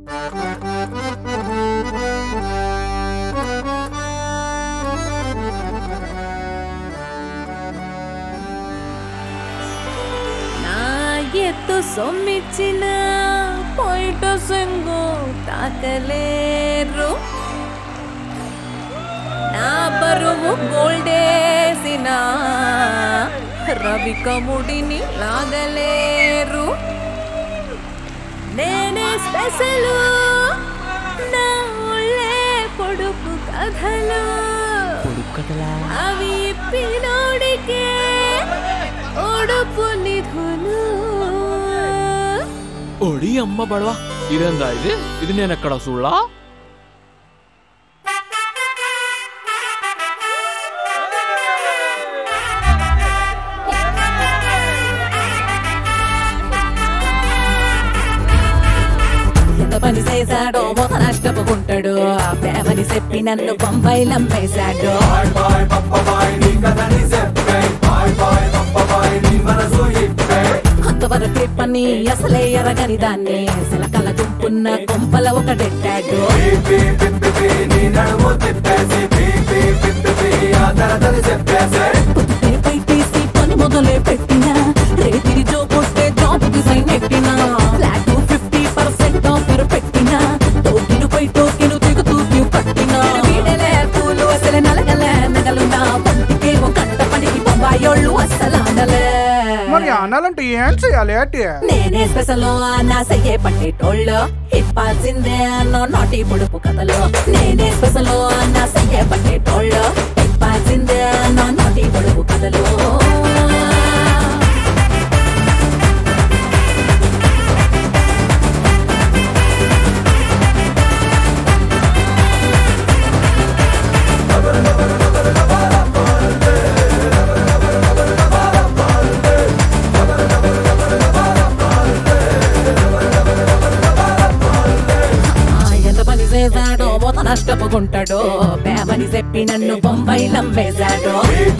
నా ఎత్తు సొమ్మిచ్చిన పొయిట సెంగు తాకలేరు నా బరువు గోల్డేసిన రవి కముడిని లాగలేరు నేనే స్పెషల్ నా ఒళ్ళే పొడుపు కథలు అవి పినోడికే ఒడుపు నిధులు ఒడి అమ్మ బడవా ఇదేందా ఇది ఇది నేను ఎక్కడ చూడలా ఎంత పని చేశాడో మొద నష్టపోకుంటాడు ఆ ప్రేమని చెప్పి నన్ను బొంబాయిలో అమ్మేశాడు అంతవరకు పని అసలే ఎరగని దాన్ని సిలకల గుంపున్న కొంపల ఒకటెట్టాడు పొద్దుపై తీసి పని మొదలే పెట్టినా రేతిరి జో కొట్టే జాబ్ డిజైన్ ఎట్టినా ఫ్లాట్ ఫిఫ్టీ పర్సెంట్ ఆఫర్ పెట్టినా టోకెను పై టోకెను దిగుతూ క్యూ కట్టినా వీడలే పూలు అసలే నలగలే నగలున్నా పంటికేమో కంట పనికి బొంబాయోళ్ళు అస్సలానలే మరి అనాలంటే ఏం చేయాలి అంటే నేనే స్పెషల్ నా సయ్యే పట్టేటోళ్ళు ఇప్పాల్సిందే అన్నో నాటి పొడుపు కథలు నేనే స్పెషల్ నా సయ్యే పట్టేటోళ్ళు ఇప్పాల్సిందే అన్నో నాటి పొడుపు కథలు ఆ, ఎంత పని చేశాడో మొత నష్టపోకుంటాడు ప్రేమని చెప్పి నన్ను బొంబాయిలో వేశాడు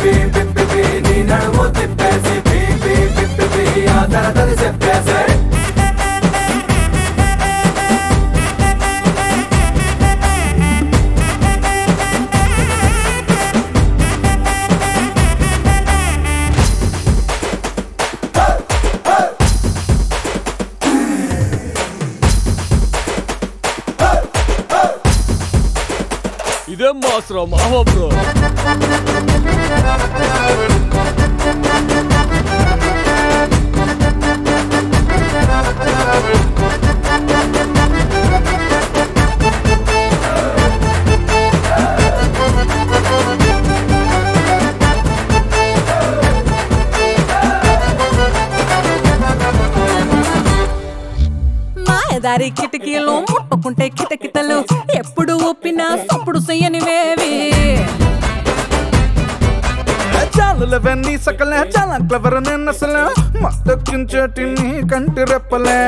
ఇదేం మాస్రా మావా బ్రో మాయదారి కిటికీలు ముట్టుకుంటే కిటకిటలు ఎప్పుడు ఒప్పినా సప్పుడు చెయ్యనివేవి చాలులవన్నీ సకలే చాలా క్లవర్ నేను అసలు మత్తెక్కించేటి నీ కంటి రెప్పలే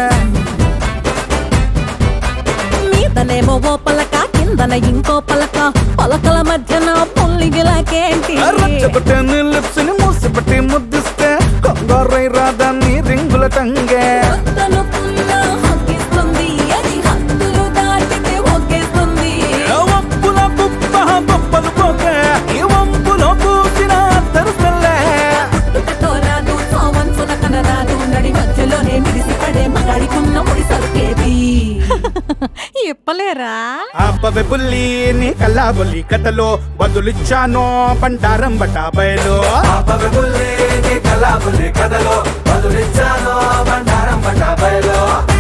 మీదనేమో ఓ పలక కిందన ఇంకో పలక పలకల మధ్యన పొల్లిగిలాకేంటి రచ్చబట్టే నీ లిప్స్ ని మూసిపెట్టి ముద్దిస్తే కొంగరై రాదా నీ రింగుల టంగే వద్దను పుల్ల హక్కిస్తుంది అది హద్దులు దాటితే ఒకేస్తుంది వంపుల కుప్ప బొప్పలు పోకే ఈ వంపులో పూసిన తెరుసలే పుట్టుకతో రాదు సోమన్సున కనరాదు నడి మధ్యలోనే మిడిసి పడే మగాడికున్న ముడి సరుకేది ఇప్పలేరా అబ్బవే బుల్లి నీ కల్లా బుల్లి కథలో బదులిచ్చానో బండారం బటాబయలో అబ్బవే బుల్లి నీ కల్లా బుల్లి కథలో బదులిచ్చాను బండారం పట్టాబయలో